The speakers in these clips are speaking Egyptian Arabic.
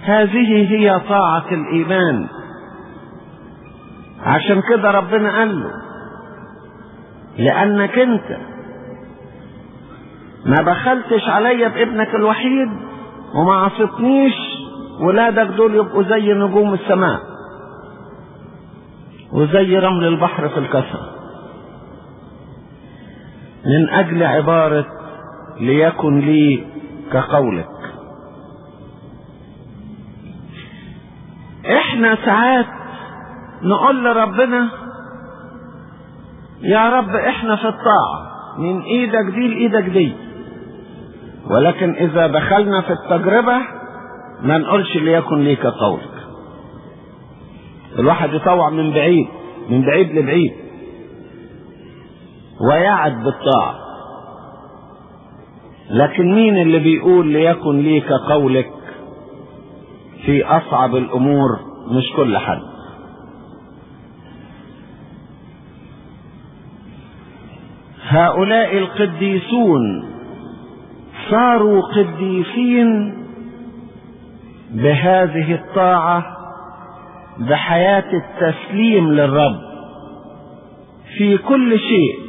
هذه هي طاعة الإيمان عشان كده ربنا قال له لأنك أنت ما بخلتش عليا بابنك الوحيد وما عصتنيش ولادك دول يبقوا زي نجوم السماء وزي رمل البحر في الكسر من أجل عبارة ليكن لي كقولك احنا ساعات نقول لربنا يا رب احنا في الطاعة من ايدك دي لايدك دي ولكن اذا دخلنا في التجربة ما نقولش ليكن لي كقولك الواحد يطوع من بعيد من بعيد لبعيد ويعد بالطاعة لكن مين اللي بيقول ليكن لي كقولك في أصعب الأمور مش كل حد هؤلاء القديسون صاروا قديسين بهذه الطاعة بحياة التسليم للرب في كل شيء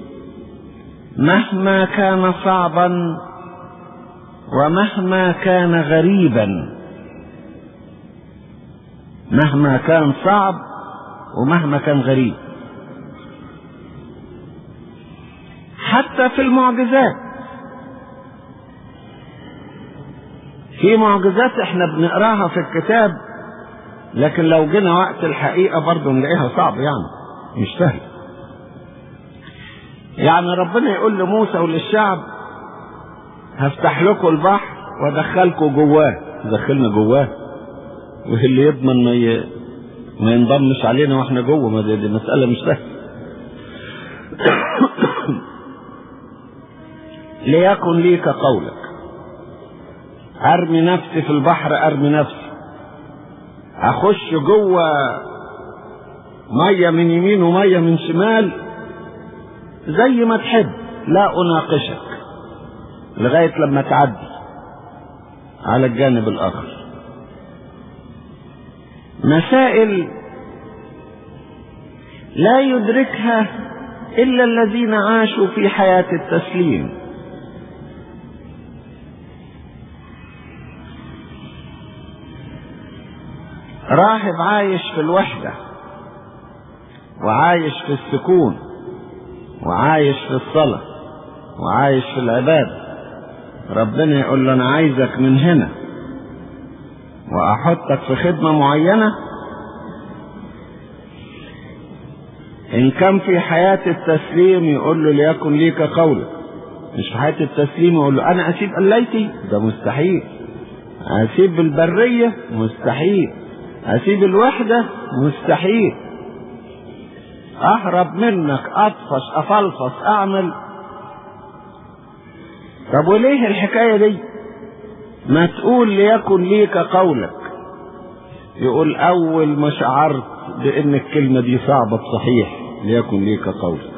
مهما كان صعبا ومهما كان غريبا مهما كان صعب ومهما كان غريب حتى في المعجزات في معجزات احنا بنقراها في الكتاب لكن لو جينا وقت الحقيقة برضه نلاقيها صعب يعني مش سهل يعني ربنا يقول لموسى وللشعب هفتح لكم البحر وادخلكم جواه دخلنا جواه واللي يضمن ما ي... ما ينضمش علينا واحنا جوه ما دي, دي مسألة مش سهلة ليكن لي كقولك ارمي نفسي في البحر ارمي نفسي اخش جوه ميه من يمين وميه من شمال زي ما تحب لا اناقشك لغايه لما تعدي على الجانب الاخر مسائل لا يدركها الا الذين عاشوا في حياه التسليم راهب عايش في الوحدة وعايش في السكون وعايش في الصلاة وعايش في العبادة ربنا يقول له أنا عايزك من هنا وأحطك في خدمة معينة إن كان في حياة التسليم يقول له ليكن ليك قولك مش في حياة التسليم يقول له أنا أسيب قليتي ده مستحيل أسيب البرية مستحيل أسيب الوحدة مستحيل أهرب منك أطفش أفلفص أعمل طب وليه الحكاية دي ما تقول ليكن ليك قولك يقول أول ما شعرت بأن الكلمة دي صعبة صحيح ليكن ليك قولك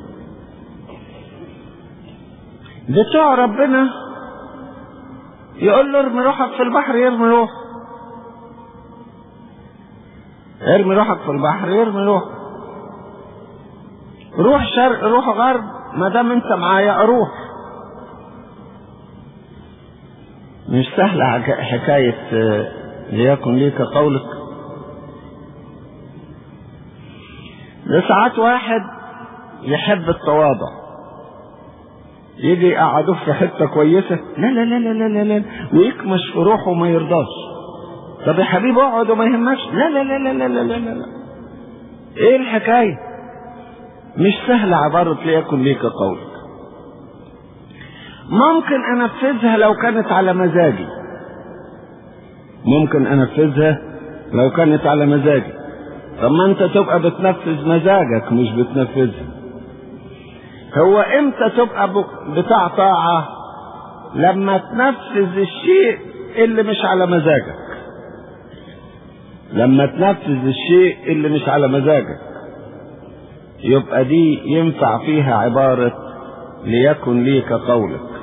بتوع ربنا يقول له ارمي روحك في البحر يرمي روحك ارمي روحك في البحر يرمي روحك روح شرق روح غرب ما دام انت معايا اروح مش سهلة حكاية ليكن ليك قولك ده ساعات واحد يحب التواضع يجي يقعدوه في حتة كويسة لا لا لا لا لا لا ويكمش في روحه وما يرضاش طب يا حبيبي اقعد وما يهمكش لا لا لا لا لا لا لا لا ايه الحكاية مش سهلة عبارة ليكن ليك قولك ممكن انفذها لو كانت على مزاجي ممكن انفذها لو كانت على مزاجي طب ما انت تبقى بتنفذ مزاجك مش بتنفذها هو امتى تبقى بتاع طاعة لما تنفذ الشيء اللي مش على مزاجك لما تنفذ الشيء اللي مش على مزاجك يبقى دي ينفع فيها عبارة ليكن ليك قولك